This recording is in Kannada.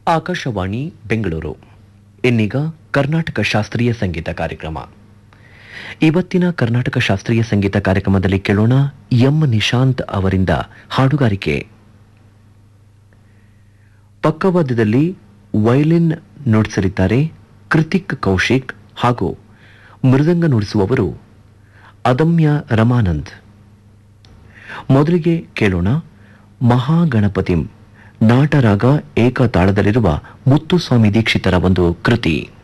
ಆಕಾಶವಾಣಿ ಬೆಂಗಳೂರು ಇನ್ನೀಗ ಕರ್ನಾಟಕ ಶಾಸ್ತ್ರೀಯ ಸಂಗೀತ ಕಾರ್ಯಕ್ರಮ ಇವತ್ತಿನ ಕರ್ನಾಟಕ ಶಾಸ್ತ್ರೀಯ ಸಂಗೀತ ಕಾರ್ಯಕ್ರಮದಲ್ಲಿ ಕೇಳೋಣ ಎಂ ನಿಶಾಂತ್ ಅವರಿಂದ ಹಾಡುಗಾರಿಕೆ ಪಕ್ಕವಾದ್ಯದಲ್ಲಿ ವಯಲಿನ್ ನುಡಿಸಲಿದ್ದಾರೆ ಕೃತಿಕ್ ಕೌಶಿಕ್ ಹಾಗೂ ಮೃದಂಗ ನುಡಿಸುವವರು ಅದಮ್ಯ ರಮಾನಂದ್ ಮೊದಲಿಗೆ ಕೇಳೋಣ ಮಹಾಗಣಪತಿಂ ನಾಟರಾಗ ಏಕತಾಳದಲ್ಲಿರುವ ಮುತ್ತುಸ್ವಾಮಿ ದೀಕ್ಷಿತರ ಒಂದು ಕೃತಿ